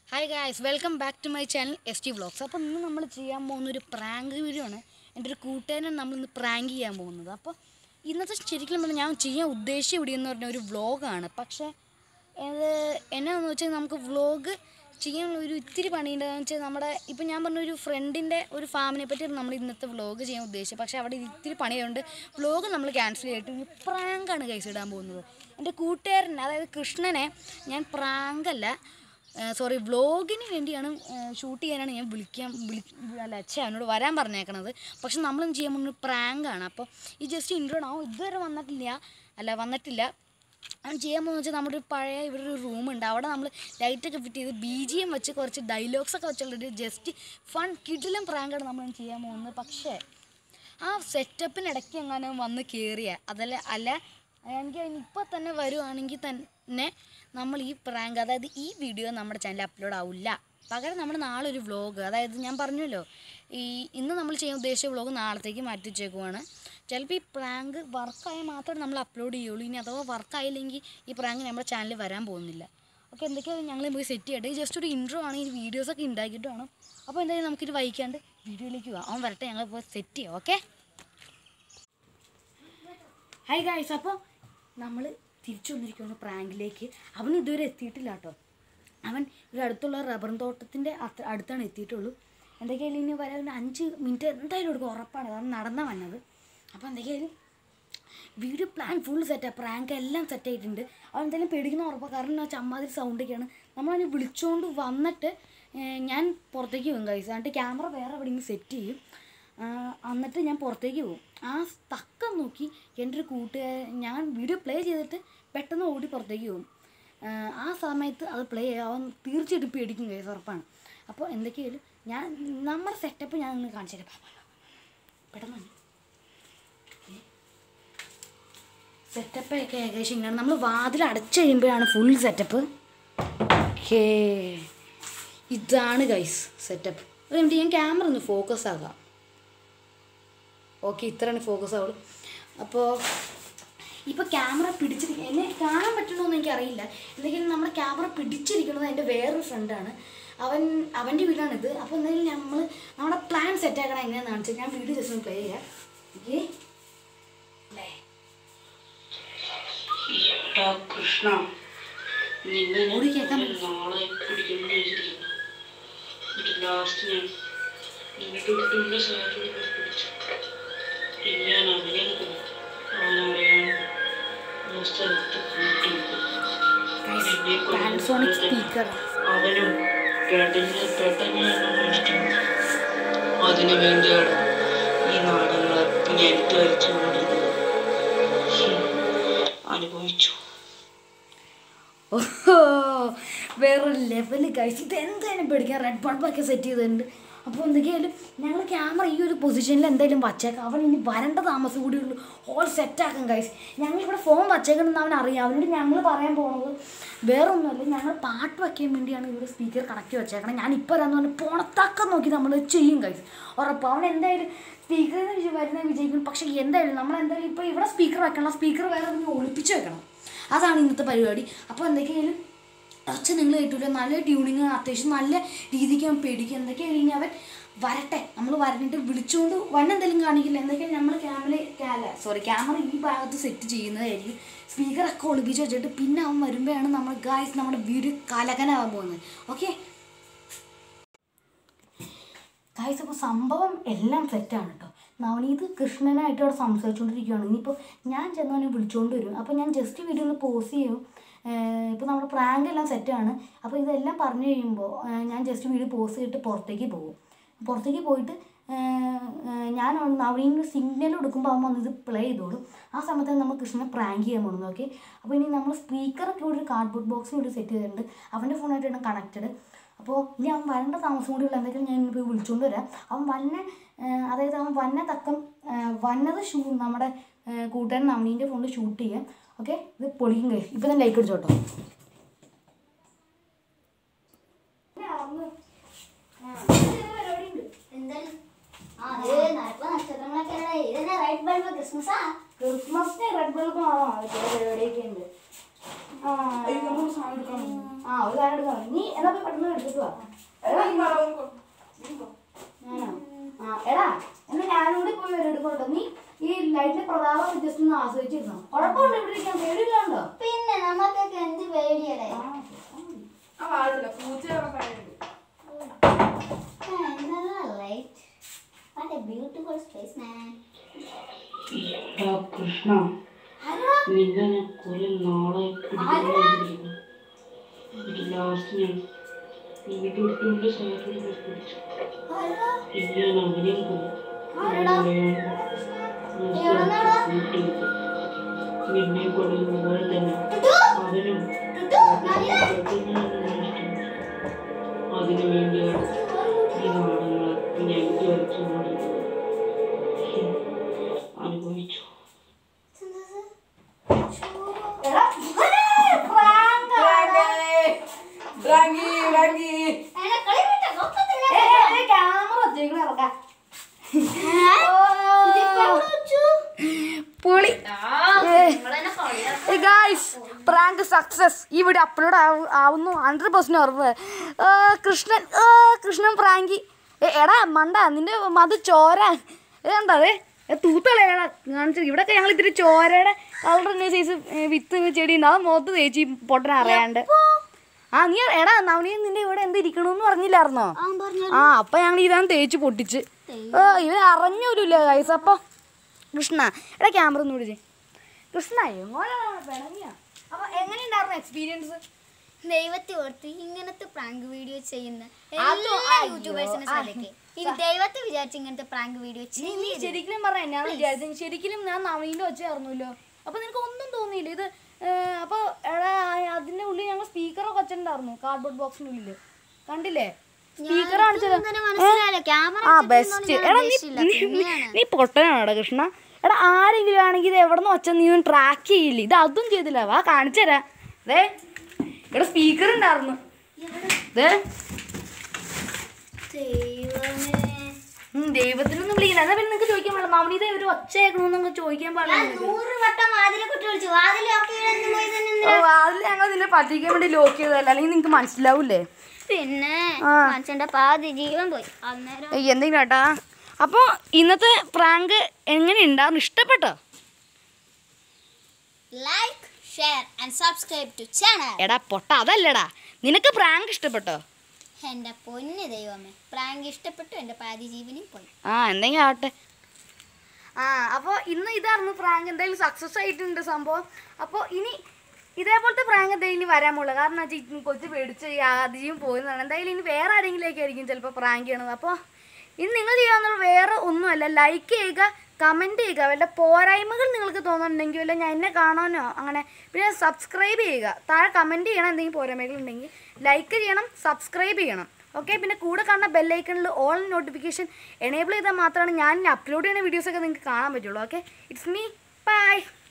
Hi guys welcome back to my channel S T vlogs അപ്പോൾ ഇന്ന് നമ്മൾ ചെയ്യാൻ പോകുന്ന ഒരു പ്രാങ്ക് വീഡിയോ ആണ് എൻ്റെ ഒരു കൂട്ടുകാരനാണ് നമ്മൾ ഇന്ന് പ്രാങ്ക് ചെയ്യാൻ പോകുന്നത് അപ്പോൾ ഇന്നത്തെ ശരിക്കും പറഞ്ഞാൽ ഞാൻ ചെയ്യാൻ ഉദ്ദേശിച്ച വീഡിയോ എന്ന് പറഞ്ഞ ഒരു വ്ളോഗാണ് പക്ഷേ ഇത് എന്നാന്ന് വെച്ചാൽ നമുക്ക് വ്ളോഗ് ചെയ്യാൻ ഒരു ഇത്തിരി പണിയുണ്ടെന്ന് വെച്ചാൽ നമ്മുടെ ഇപ്പം ഞാൻ പറഞ്ഞ ഒരു ഫ്രണ്ടിൻ്റെ ഒരു ഫാമിനെ പറ്റി നമ്മൾ ഇന്നത്തെ വ്ളോഗ് ചെയ്യാൻ ഉദ്ദേശിച്ചത് പക്ഷേ അവിടെ ഇത്തിരി പണിയുണ്ട് വ്ളോഗ് നമ്മൾ ക്യാൻസൽ ചെയ്തിട്ട് പ്രാങ്കാണ് കൈസ് ഇടാൻ പോകുന്നത് എൻ്റെ കൂട്ടുകാരൻ അതായത് കൃഷ്ണനെ ഞാൻ പ്രാങ്കല്ല സോറി വ്ളോഗിന് വേണ്ടിയാണ് ഷൂട്ട് ചെയ്യാനാണ് ഞാൻ വിളിക്കാൻ വിളി അല്ല അച്ഛൻ അവനോട് വരാൻ പറഞ്ഞേക്കണത് പക്ഷെ നമ്മളും ചെയ്യാൻ പോകുന്ന പ്രാങ്കാണ് അപ്പോൾ ഈ ജസ്റ്റ് ഇൻട്രോ ആവും ഇതുവരെ വന്നിട്ടില്ല അല്ല വന്നിട്ടില്ല അവൻ ചെയ്യാൻ പോകുന്നത് വെച്ചാൽ നമ്മുടെ ഒരു പഴയ ഇവിടെ ഒരു റൂമുണ്ട് അവിടെ നമ്മൾ ലൈറ്റൊക്കെ ഫിറ്റ് ചെയ്ത് ബി ജി എം വെച്ച് കുറച്ച് ഡയലോഗ്സ് ഒക്കെ വെച്ചുള്ളൊരു ജസ്റ്റ് ഫൺ കിഡിലും പ്രാങ്കാണ് നമ്മൾ ചെയ്യാൻ പോകുന്നത് പക്ഷേ ആ സെറ്റപ്പിനിടയ്ക്ക് എങ്ങാനും വന്ന് കയറിയ അതല്ല അല്ല എനിക്ക് ഇപ്പോൾ തന്നെ വരുവാണെങ്കിൽ തന്നെ നമ്മൾ ഈ പ്രാങ്ക് അതായത് ഈ വീഡിയോ നമ്മുടെ ചാനലിൽ അപ്ലോഡ് ആവില്ല പകരം നമ്മൾ നാളെ ഒരു വ്ളോഗ് അതായത് ഞാൻ പറഞ്ഞല്ലോ ഈ ഇന്ന് നമ്മൾ ചെയ്യാൻ ഉദ്ദേശിച്ച വ്ളോഗ് നാളത്തേക്ക് മാറ്റി വെച്ചേക്കുവാണ് ചിലപ്പോൾ ഈ പ്രാങ്ക് വർക്കായാൽ മാത്രമേ നമ്മൾ അപ്ലോഡ് ചെയ്യുള്ളൂ ഇനി അഥവാ വർക്കായില്ലെങ്കിൽ ഈ പ്രാങ്ക് നമ്മുടെ ചാനലിൽ വരാൻ പോകുന്നില്ല ഓക്കെ എന്തൊക്കെയാണ് ഞങ്ങൾ പോയി സെറ്റ് ചെയ്യട്ടെ ഇത് ജസ്റ്റ് ഒരു ഇൻട്രോ ആണ് ഈ വീഡിയോസൊക്കെ ഉണ്ടാക്കിയിട്ട് വേണം അപ്പോൾ എന്തായാലും നമുക്കിത് വൈകാണ്ട് വീഡിയോയിലേക്ക് പോകാം അവൻ വരട്ടെ ഞങ്ങൾ പോയി സെറ്റ് ചെയ്യാം ഓക്കെ ഹായ് ഗായ്സ് അപ്പോൾ നമ്മൾ തിരിച്ചു വന്നിരിക്കുകയാണ് പ്രാങ്കിലേക്ക് അവൻ ഇതുവരെ എത്തിയിട്ടില്ല കേട്ടോ അവൻ ഇവിടെ അടുത്തുള്ള റബ്ബർ തോട്ടത്തിൻ്റെ അത്ര അടുത്താണ് എത്തിയിട്ടുള്ളൂ എന്തൊക്കെയായാലും ഇനി വരാൻ ഒരു അഞ്ച് മിനിറ്റ് എന്തായാലും എടുക്കും ഉറപ്പാണ് കാരണം നടന്നാ വന്നത് അപ്പോൾ എന്തൊക്കെയായാലും വീഡിയോ പ്ലാൻ ഫുൾ സെറ്റാണ് പ്രാങ്ക് എല്ലാം സെറ്റ് ആയിട്ടുണ്ട് അവൻ എന്തായാലും പേടിക്കുന്ന ഉറപ്പാണ് കാരണം ആ ചമ്മാതിരി സൗണ്ടൊക്കെയാണ് നമ്മളതിനെ വിളിച്ചുകൊണ്ട് വന്നിട്ട് ഏർ, ഞാൻ പുറത്തേക്ക് പോകും കൈസ് എന്നിട്ട് ക്യാമറ വേറെ എവിടെയെങ്കിലും സെറ്റ് ചെയ്യും ആ, എന്നിട്ട് ഞാൻ പുറത്തേക്ക് പോകും ആ തക്കം നോക്കി എൻ്റെ ഒരു കൂട്ടുകാരൻ ഞാൻ വീഡിയോ പ്ലേ ചെയ്തിട്ട് പെട്ടെന്ന് ഓടി പുറത്തേക്ക് പോകും ആ, ആ സമയത്ത് അത് പ്ലേ അവൻ തീർച്ചയായിട്ടും പേടിക്കും കൈസ് ഉറപ്പാണ് അപ്പോൾ എന്തൊക്കെയായാലും ഞാൻ നമ്മുടെ സെറ്റപ്പ് ഞാൻ നിങ്ങൾ കാണിച്ചു തരാം പാ, പാ, പാ. പെട്ടെന്ന് വന്നേ. സെറ്റപ്പ് ഒക്കെ ഏകദേശം ഇങ്ങനെയാണ് നമ്മൾ വാതിൽ അടച്ചു കഴിയുമ്പോഴാണ് ഫുൾ സെറ്റപ്പ് ഓക്കേ ഇതാണ് ഗൈസ് സെറ്റപ്പ് ഒരു മിനിറ്റ് ഞാൻ ക്യാമറ ഒന്ന് ഫോക്കസ് ആകാം ഓക്കെ ഇത്രയാണ് ഫോക്കസ് ആവുള്ളൂ അപ്പോൾ ഇപ്പോൾ ക്യാമറ പിടിച്ചിരിക്കുക എന്നെ കാണാൻ പറ്റണമെന്ന് എനിക്കറിയില്ല എന്തെങ്കിലും നമ്മുടെ ക്യാമറ പിടിച്ചിരിക്കുന്നത് എൻ്റെ വേറൊരു ഫ്രണ്ടാണ് അവൻ അവൻ്റെ വീടാണിത് അപ്പോൾ എന്തെങ്കിലും നമ്മൾ നമ്മുടെ പ്ലാൻ സെറ്റ് ആക്കണം എങ്ങനെയാണെന്ന് കാണിച്ചാൽ ഞാൻ വീഡിയോ ജസ്റ്റ് ഒന്ന് പ്ലേ ചെയ്യാം ഓക്കെ പ്ലേ എടാ കൃഷ്ണ നിന്നെ ഞാൻ ഓടി കേൾക്കാൻ നാളെ പിടിക്കണം വിചാരിച്ചിരിക്കുന്നു എന്നിട്ട് ലാസ്റ്റ് ഞാൻ നിന്റെ ടുട്ടുവിന്റെ സാധനം പിടിച്ചു പിന്നെ ഞാൻ അവനെ നോക്കുന്നു അവൻ അറിയാൻ ആ സ്ഥലത്ത് കൂട്ടിയിട്ട് എന്നെ പാൻസോണിക് കൊല്ലുന്നത് സ്പീക്കർ അവനും പെട്ടെന്ന് പെട്ടെന്ന് എന്നെ നഷ്ടം അതിനു വേണ്ടിയാണ് ഈ നാടകങ്ങളൊക്കെ ഞാൻ ധരിച്ചു കൊണ്ടിരുന്നത് അനുഭവിച്ചു ഓഹോ വേറൊരു ലെവല് കഴിച്ച് ഇത് എന്തായാലും പേടിക്കാൻ റെഡ് ബൾബൊക്കെ സെറ്റ് ചെയ്തിട്ടുണ്ട് അപ്പോൾ എന്തൊക്കെയായാലും ഞങ്ങൾ ക്യാമറ ഈ ഒരു പൊസിഷനിൽ എന്തായാലും വച്ചേക്കാം അവൻ ഇനി വരേണ്ട താമസം കൂടി ഉള്ളൂ ഹോൾ സെറ്റാക്കും കഴിച്ച് ഞങ്ങളിവിടെ ഫോൺ വച്ചേക്കണമെന്ന് അവൻ അറിയാം അവനോട് ഞങ്ങൾ പറയാൻ പോകുന്നത് വേറെ ഒന്നുമല്ല ഞങ്ങൾ പാട്ട് വയ്ക്കാൻ വേണ്ടിയാണ് ഇവിടെ സ്പീക്കർ കണക്ട് വെച്ചേക്കണം ഞാൻ ഇപ്പോൾ വരാന്ന് പറഞ്ഞാൽ പോണത്തക്കം നോക്കി നമ്മൾ ചെയ്യും കഴിച്ച് ഉറപ്പ് അവൻ എന്തായാലും സ്പീക്കറിൽ നിന്ന് വരുന്ന വിജയിക്കും പക്ഷേ എന്തായാലും നമ്മൾ എന്തായാലും ഇപ്പോൾ ഇവിടെ സ്പീക്കർ വെക്കണം സ്പീക്കർ വേറെ ഒന്ന് ഒളിപ്പിച്ച് വെക്കണം അതാണ് ഇന്നത്തെ പരിപാടി അപ്പോൾ എന്തൊക്കെയായാലും ഒച്ച നിങ്ങൾ കേട്ടില്ല നല്ല ട്യൂണിങ് അത്യാവശ്യം നല്ല രീതിക്ക് അവൻ പേടിക്കും എന്തൊക്കെയാണ് ഇനി അവൻ വരട്ടെ നമ്മൾ വരണിട്ട് വിളിച്ചുകൊണ്ട് വൻ എന്തെങ്കിലും കാണിക്കില്ല എന്തൊക്കെയാണ് നമ്മൾ ക്യാമറ ക്യാല സോറി ക്യാമറ ഈ ഭാഗത്ത് സെറ്റ് ചെയ്യുന്നതായിരിക്കും സ്പീക്കറൊക്കെ ഒളിപ്പിച്ച് വെച്ചിട്ട് പിന്നെ അവൻ വരുമ്പോഴാണ് നമ്മൾ ഗായ്സ് നമ്മുടെ വീഡിയോ കലകനാവാൻ പോകുന്നത് ഓക്കെ ഗായ്സ് അപ്പോൾ സംഭവം എല്ലാം സെറ്റാണ് കേട്ടോ നവനീത് കൃഷ്ണനായിട്ട് അവിടെ സംസാരിച്ചുകൊണ്ടിരിക്കുകയാണ് ഇനിയിപ്പോൾ ഞാൻ ചെന്ന് അവനെ വിളിച്ചുകൊണ്ട് വരും അപ്പോൾ ഞാൻ ജസ്റ്റ് വീഡിയോ ഒന്ന് പോസ് ചെയ്യും ഇപ്പോൾ നമ്മുടെ പ്രാങ്ക് എല്ലാം സെറ്റാണ് അപ്പോൾ ഇതെല്ലാം പറഞ്ഞു കഴിയുമ്പോൾ ഏഹ് ഞാൻ ജസ്റ്റ് വീഡിയോ പോസ് ചെയ്തിട്ട് പുറത്തേക്ക് പോകും പുറത്തേക്ക് പോയിട്ട് ഏഹ് ഏഹ് ഞാൻ നവീന് സിഗ്നൽ കൊടുക്കുമ്പോൾ അവൻ വന്ന് ഇത് പ്ലേ ചെയ്തോളും ആ സമയത്ത് നമ്മൾ കൃഷ്ണനെ പ്രാങ്ക് ചെയ്യാൻ പോകുന്നത് ഓക്കെ അപ്പോൾ ഇനി നമ്മൾ സ്പീക്കറൊക്കെ ഇവിടെ ഒരു കാർഡ്ബോർഡ് ബോക്സിൽ ഇവിടെ സെറ്റ് ചെയ്തിട്ടുണ്ട് അവൻ്റെ ഫോണായിട്ടാണ് കണക്റ്റഡ് അപ്പോൾ ഇനി അവൻ വരേണ്ട താമസം കൂടിയുള്ള എന്തെങ്കിലും ഞാൻ പോയി വിളിച്ചുകൊണ്ട് വരാം അവൻ വന്ന ഏഹ് അതായത് അവൻ വന്ന തക്കം ഏഹ് വന്നത് ഷൂ നമ്മുടെ ഏഹ് കൂട്ടുകാരൻ നവനീൻ്റെ ഫോണിൽ ഷൂട്ട് ചെയ്യാം ഓക്കെ ഇത് പൊളിക്കും കഴിയും ഇപ്പം തന്നെ ലൈക്ക് അടിച്ചോട്ടോ ക്രിസ്മസിന് റെഡ് ബൾബ് ആണോ പരിപാടിയൊക്കെ ഉണ്ട് ആ ആ ഒരു കാര്യം എടുക്കാം നീ എന്നാ പോയി പെട്ടെന്ന് എടുത്തിട്ട് വാ എടാ ഞാനോ ആ എടാ എന്നാ ഞാനും കൂടി പോയി വരും എടുക്കോട്ടോ നീ ഈ ലൈറ്റിന്റെ പ്രതാപം ജസ്റ്റ് ഒന്ന് ആസ്വദിച്ചിരുന്നോ കുഴപ്പമുണ്ടോ ഇവിടെ ഇരിക്കാൻ പേടിയില്ലാണ്ടോ പിന്നെ നമുക്കൊക്കെ എന്ത് പേടിയടേ ആ പാടില്ല പൂച്ചയൊക്കെ പറയുന്നുണ്ട് light what a beautiful space man എടാ കൃഷ്ണ നിന്നെ ഞാൻ കുറെ നാളായി പിടിക്കുന്നു ലാസ്റ്റ് ഞാൻ വീട്ടിൽ വിട്ടുകൊണ്ട് സൈക്കിളിൽ പോയി പിടിച്ചു പിന്നെ ഞാൻ അവനെയും പോയി നിന്നെ കൊല്ലുന്നത് തന്നെ അവനും അതിനു വേണ്ടിയാണ് ഈ നാടങ്ങൾ ഞാൻ വരച്ചു അനുഭവിച്ചു റാങ്കി റാങ്കി ക്യാമറ വെച്ചേക്കണ ഇറക്കാം പൊളി ഗായ്സ് പ്രാങ്ക് സക്സസ് ഈ വീഡിയോ അപ്ലോഡ് ആവുന്നു ഹൺഡ്രഡ് പെർസെന്റ് ഉറപ്പ് ഏ, കൃഷ്ണൻ ഏ, കൃഷ്ണൻ പ്രാങ്കി ഏ, എടാ മണ്ട നിന്റെ മത് ചോര എന്താ അതെ തൂത്തളേടാ കാണിച്ചത് ഇവിടെയൊക്കെ ഞങ്ങൾ ഇത്തിരി ചോരയുടെ കളറിന് സൈസ് വിത്ത് ചെടി ഉണ്ടാവും മുഖത്ത് തേച്ചി പൊട്ടന അറിയാണ്ട് ആ നീ എടാ നവനീ നിന്റെ ഇവിടെ എന്ത് ഇരിക്കണമെന്ന് പറഞ്ഞില്ലായിരുന്നോ ആ അപ്പൊ ഞങ്ങൾ ഇതാണ് തേച്ച് പൊട്ടിച്ച് ഏ, ഇവൻ അറിഞ്ഞൂലില്ല ഗൈസ് അപ്പൊ കൃഷ്ണ എടാ ക്യാമറ ഒന്ന് വിളിച്ചേ കൃഷ്ണ എങ്ങോട്ടാണ് പിണങ്ങിയ അപ്പൊ എങ്ങനെയുണ്ടായിരുന്നു എക്സ്പീരിയൻസ് ദൈവത്തെ ഓർത്ത് ഇങ്ങനത്തെ പ്രാങ്ക് വീഡിയോ ചെയ്യുന്ന അത് എല്ലാ അയ്യോ, യൂട്യൂബേഴ്സിനെ ശ്രദ്ധിക്കേ ഇനി ദൈവത്തെ വിചാരിച്ച് ഇങ്ങനത്തെ പ്രാങ്ക് വീഡിയോ നീ നീ ശരിക്കും പറഞ്ഞ ഞാൻ വിചാരിച്ചു ശരിക്കും ഞാൻ നവീൻ്റെ ഒച്ച അറിഞ്ഞല്ലോ അപ്പൊ നിനക്ക് ഒന്നും തോന്നിയില്ല ഇത് ഏ, അപ്പൊ എടാ അതിന്റെ ഉള്ളിൽ ഞങ്ങൾ സ്പീക്കറൊക്കെ വെച്ചിട്ടുണ്ടായിരുന്നു കാർഡ്ബോർഡ് ബോക്സിന്റെ ഉള്ളില് കണ്ടില്ലേ സ്പീക്കർ കാണിച്ചത് മനസ്സിലായില്ല ക്യാമറ ആ ബെസ്റ്റ് എടാ നീ നീ- നീ പൊട്ടനാടാ കൃഷ്ണ എടാ ആരെങ്കിലും ആണെങ്കിൽ ഇത് എവിടെ നിന്ന് ഒച്ച നീ ഒന്നും ട്രാക്ക് ചെയ്യില്ല ഇത് അതും ചെയ്തില്ല വാ കാണിച്ചു തരാം ദേ ഇവിടെ സ്പീക്കർ ഉണ്ടായിരുന്നു ദേ ഉം, ദൈവത്തിനൊന്നും വിളിക്കില്ല എന്നാ പിന്നെ നിങ്ങൾക്ക് ചോദിക്കാൻ പാടില്ല നവനീത ഒരു ഒച്ച കേൾക്കണമെന്നൊക്കെ ചോദിക്കാൻ പാടില്ല നിനക്ക്. നൂറ് വട്ടം വാതിലെ കുട്ടി വിളിച്ചു വാതിലൊക്കെ ഓ അതിൽ ഞങ്ങൾ നിന്നെ പറ്റിക്കാൻ വേണ്ടി ലോക്ക് ചെയ്തതല്ല അല്ലെങ്കിൽ നിങ്ങൾക്ക് മനസ്സിലാവൂലേ പിന്നെ ആ. മനുഷ്യന്റെ പാതി ജീവൻ പോയി അന്നേരം ഏയ്, എന്തെങ്കിലും കേട്ടാ അപ്പോൾ ഇന്നത്തെ പ്രാങ്ക് എങ്ങനെ ഉണ്ടായിരുന്നു ഇഷ്ടപ്പെട്ടോ like share and subscribe to channel എടാ പൊട്ട അതല്ലടാ നിനക്ക് പ്രാങ്ക് ഇഷ്ടപ്പെട്ടോ എന്റെ പൊന്ന് ദൈവമേ പ്രാങ്ക് ഇഷ്ടപ്പെട്ടു എന്റെ പാതി ജീവനും പോയി ആ എന്തെങ്കിലും ആവട്ടെ ആ അപ്പോൾ ഇന്ന് ഇതായിരുന്നു പ്രാങ്ക് എന്തായാലും സക്സസ് ആയിട്ടുണ്ട് സംഭവം അപ്പോൾ ഇനി ഇതേപോലത്തെ പ്രാങ്ക് എന്തായാലും ഇനി വരാൻ പോകുള്ളൂ കാരണം വെച്ചാൽ ഇനി കൊച്ചു പേടിച്ച് ആദ്യം പോയിരുന്നതാണ് എന്തായാലും ഇനി വേറെ ആരെങ്കിലേക്കായിരിക്കും ചിലപ്പോൾ പ്രാങ്ക് ചെയ്യണത് അപ്പോൾ ഇനി നിങ്ങൾ ചെയ്യാവുന്നത് വേറെ ഒന്നുമല്ല ലൈക്ക് ചെയ്യുക കമൻറ്റ് ചെയ്യുക വല്ല പോരായ്മകൾ നിങ്ങൾക്ക് തോന്നുന്നുണ്ടെങ്കിൽ വല്ല ഞാൻ എന്നെ കാണാനോ അങ്ങനെ പിന്നെ സബ്സ്ക്രൈബ് ചെയ്യുക താഴെ കമൻറ്റ് ചെയ്യണം എന്തെങ്കിലും പോരായ്മകൾ ഉണ്ടെങ്കിൽ ലൈക്ക് ചെയ്യണം സബ്സ്ക്രൈബ് ചെയ്യണം ഓക്കെ പിന്നെ കൂടെ കാണുന്ന ബെല്ലൈക്കണിൽ ഓൾ നോട്ടിഫിക്കേഷൻ എനേബിൾ ചെയ്താൽ മാത്രമാണ് ഞാൻ അപ്ലോഡ് ചെയ്യുന്ന വീഡിയോസൊക്കെ നിങ്ങൾക്ക് കാണാൻ പറ്റുള്ളൂ ഓക്കെ ഇറ്റ്സ് മീ ബൈ